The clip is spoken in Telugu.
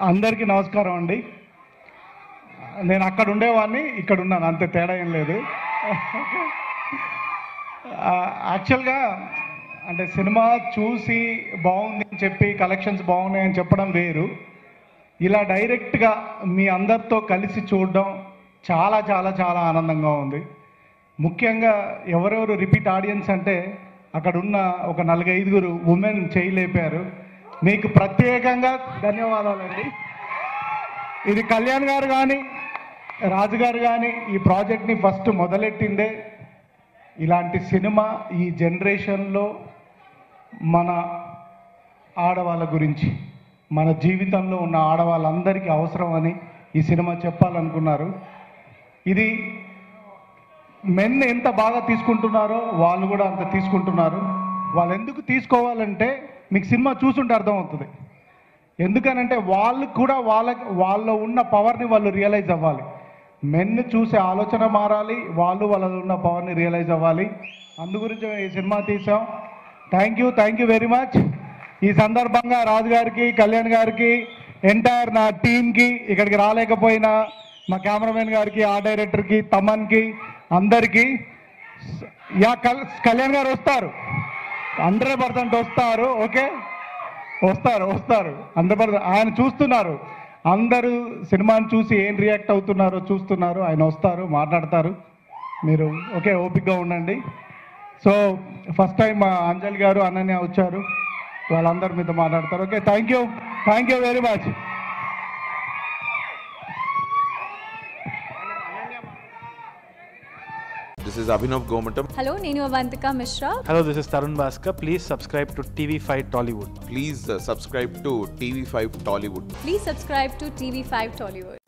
అందరికీ నమస్కారం అండి నేను అక్కడ ఉండేవాడిని ఇక్కడ ఉన్నాను అంతే తేడా ఏం లేదు ఆ, యాక్చువల్గా అంటే సినిమా చూసి బాగుంది అని చెప్పి కలెక్షన్స్ బాగున్నాయని చెప్పడం వేరు ఇలా డైరెక్ట్గా మీ అందరితో కలిసి చూడడం చాలా చాలా చాలా ఆనందంగా ఉంది ముఖ్యంగా ఎవరెవరు రిపీట్ ఆడియన్స్ అంటే అక్కడ ఉన్న ఒక నలుగైదుగురు ఉమెన్ చేయలేపారు మీకు ప్రత్యేకంగా ధన్యవాదాలండి ఇది కళ్యాణ్ గారు కానీ రాజు గారు కానీ ఈ ప్రాజెక్ట్ని ఫస్ట్ మొదలెట్టిందే ఇలాంటి సినిమా ఈ జనరేషన్లో మన ఆడవాళ్ళ గురించి మన జీవితంలో ఉన్న ఆడవాళ్ళందరికీ అవసరం అని ఈ సినిమా చెప్పాలనుకున్నారు ఇది మెన్ ఎంత బాగా తీసుకుంటున్నారో వాళ్ళు కూడా అంత తీసుకుంటున్నారు వాళ్ళు ఎందుకు తీసుకోవాలంటే మీకు సినిమా చూసుంటే అర్థమవుతుంది ఎందుకనంటే వాళ్ళు కూడా వాళ్ళ వాళ్ళలో ఉన్న పవర్ని వాళ్ళు రియలైజ్ అవ్వాలి మెన్ చూసే ఆలోచన మారాలి వాళ్ళు వాళ్ళలో ఉన్న పవర్ని రియలైజ్ అవ్వాలి అందు గురించి ఈ సినిమా తీసాం thank you thank you very much ఈ సందర్భంగా రాజు గారికి కళ్యాణ్ గారికి ఎంటైర్ నా టీంకి ఇక్కడికి రాలేకపోయినా మా కెమెరామెన్ గారికి ఆ డైరెక్టర్కి తమన్కి అందరికీ యా కల్ కళ్యాణ్ గారు వస్తారు హండ్రెడ్ పర్సెంట్ వస్తారు ఓకే వస్తారు వస్తారు హండ్రెడ్ పర్సెంట్ ఆయన చూస్తున్నారు అందరూ సినిమాని చూసి ఏం రియాక్ట్ అవుతున్నారో చూస్తున్నారు ఆయన వస్తారు మాట్లాడతారు మీరు ఓకే ఓపిక్గా ఉండండి సో ఫస్ట్ టైం మా అంజలి గారు అనన్య వచ్చారు వాళ్ళందరూ మీతో మాట్లాడతారు okay thank you thank you very much This is Abhinav Gomatam. Hello నేను Avantika Mishra Hello, this is Tarun Bhaskar. Please subscribe to TV5 Tollywood. Please uh, subscribe to TV5 Tollywood. Please subscribe to TV five Tollywood